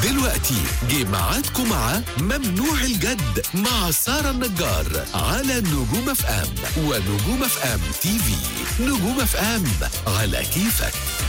دلوقتي جه ميعادكم مع ممنوع الجد مع سارة النجار على نجوم اف ام ونجوم اف ام تي في نجوم اف ام على كيفك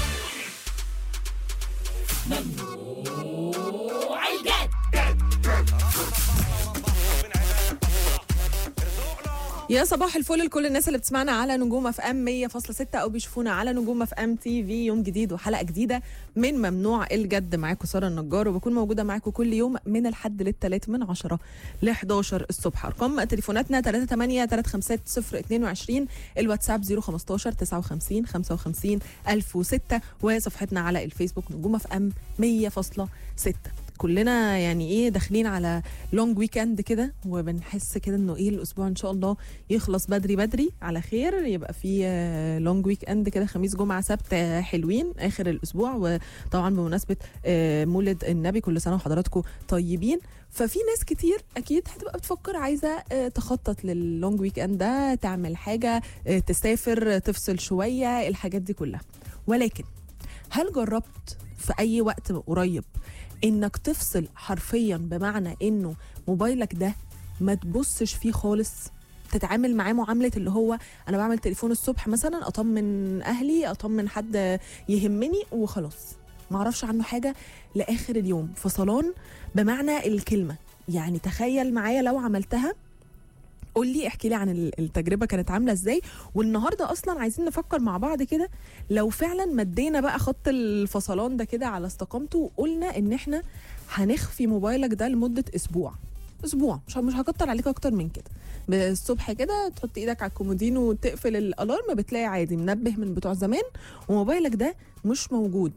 يا صباح الفل لكل الناس اللي بتسمعنا على نجوم اف ام 100.6 او بيشوفونا على نجوم اف ام تي في يوم جديد وحلقه جديده من ممنوع الجد معاكم ساره النجار وبكون موجوده معاكم كل يوم من الحد للثلاث من 10 ل 11 الصبح ارقام تليفوناتنا 38 350 22 الواتساب 015 59 55 1006 وصفحتنا على الفيسبوك نجوم اف ام 100.6 كلنا يعني ايه داخلين على لونج ويكند كده وبنحس كده انه ايه الاسبوع ان شاء الله يخلص بدري بدري على خير يبقى في لونج ويك اند كده خميس جمعه سبت آه، حلوين اخر الاسبوع وطبعا بمناسبه آه، مولد النبي كل سنه وحضراتكم طيبين ففي ناس كتير اكيد هتبقى بتفكر عايزه آه، تخطط لللونج ويك اند ده تعمل حاجه آه، تسافر تفصل شويه الحاجات دي كلها ولكن هل جربت في اي وقت قريب انك تفصل حرفيا بمعنى انه موبايلك ده ما تبصش فيه خالص تتعامل معاه معامله اللي هو انا بعمل تليفون الصبح مثلا اطمن اهلي اطمن حد يهمني وخلاص ما اعرفش عنه حاجه لاخر اليوم فصلان بمعنى الكلمه يعني تخيل معايا لو عملتها قول لي احكي لي عن ال- التجربه كانت عامله ازاي والنهارده اصلا عايزين نفكر مع بعض كده لو فعلا مدينا بقى خط الفصلان ده كده على استقامته وقلنا ان احنا هنخفي موبايلك ده لمده اسبوع اسبوع مش مش هكتر عليك اكتر من كده الصبح كده تحط ايدك على الكومودين وتقفل الالارم بتلاقي عادي منبه من بتوع زمان وموبايلك ده مش موجود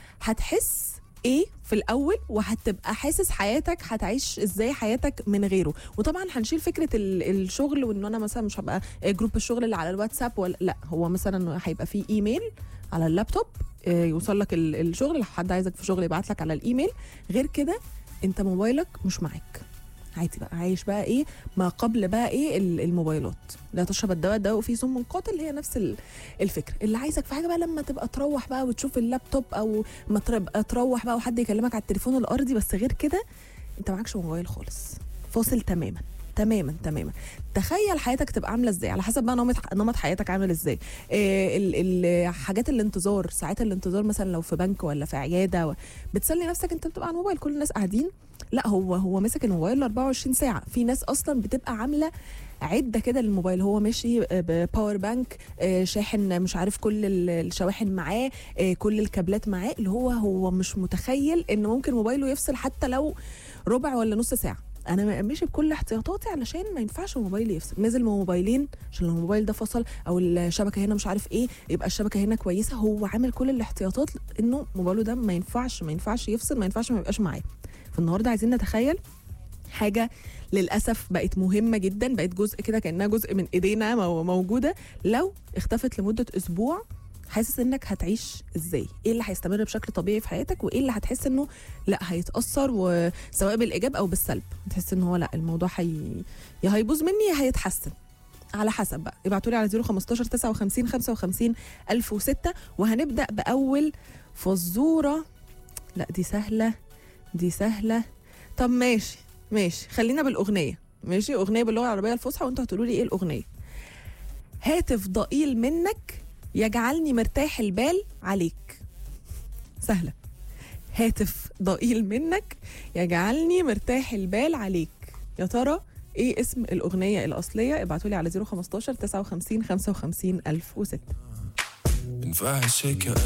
هتحس ايه في الاول وهتبقى حاسس حياتك هتعيش ازاي حياتك من غيره وطبعا هنشيل فكره ال- الشغل وان انا مثلا مش هبقى جروب الشغل اللي على الواتساب ولا لا هو مثلا هيبقى فيه ايميل على اللابتوب آه، يوصل لك ال- الشغل لو حد عايزك في شغل يبعت لك على الايميل غير كده انت موبايلك مش معاك عادي بقى عايش بقى ايه ما قبل بقى ايه ال- الموبايلات لا تشرب الدواء الدواء فيه سم قاتل هي نفس ال- الفكره اللي عايزك في حاجه بقى لما تبقى تروح بقى وتشوف اللابتوب او ما تبقى تروح بقى وحد يكلمك على التليفون الارضي بس غير كده انت معكش موبايل خالص فاصل تماما تماما تماما تخيل حياتك تبقى عامله ازاي على حسب بقى نمط نمط حياتك عامل ازاي إيه ال- ال- حاجات الانتظار ساعات الانتظار مثلا لو في بنك ولا في عياده و- بتسلي نفسك انت بتبقى على الموبايل كل الناس قاعدين لا هو هو ماسك الموبايل 24 ساعه في ناس اصلا بتبقى عامله عده كده للموبايل هو ماشي بباور بانك آه، شاحن مش عارف كل ال- الشواحن معاه آه، كل الكابلات معاه اللي هو هو مش متخيل ان ممكن موبايله يفصل حتى لو ربع ولا نص ساعه انا ماشي بكل احتياطاتي علشان ما ينفعش موبايلي يفصل نزل من موبايلين عشان لو الموبايل ده فصل او الشبكه هنا مش عارف ايه يبقى الشبكه هنا كويسه هو عامل كل الاحتياطات انه موبايله ده ما ينفعش ما ينفعش يفصل ما ينفعش ما يبقاش معاه فالنهارده عايزين نتخيل حاجه للاسف بقت مهمه جدا بقت جزء كده كانها جزء من ايدينا مو- موجوده لو اختفت لمده اسبوع حاسس انك هتعيش ازاي ايه اللي هيستمر بشكل طبيعي في حياتك وايه اللي هتحس انه لا هيتاثر وسواء بالايجاب او بالسلب تحس ان هو لا الموضوع هي يا هيبوظ مني يا هيتحسن على حسب بقى ابعتوا لي على 015 59 55 1006 وهنبدا باول فزوره لا دي سهله دي سهله طب ماشي ماشي خلينا بالاغنيه ماشي اغنيه باللغه العربيه الفصحى وانتوا هتقولوا لي ايه الاغنيه هاتف ضئيل منك يجعلني مرتاح البال عليك سهله هاتف ضئيل منك يجعلني مرتاح البال عليك يا ترى ايه اسم الاغنيه الاصليه ابعتوا لي على 015 59 55 1006 بنفعل شيك يا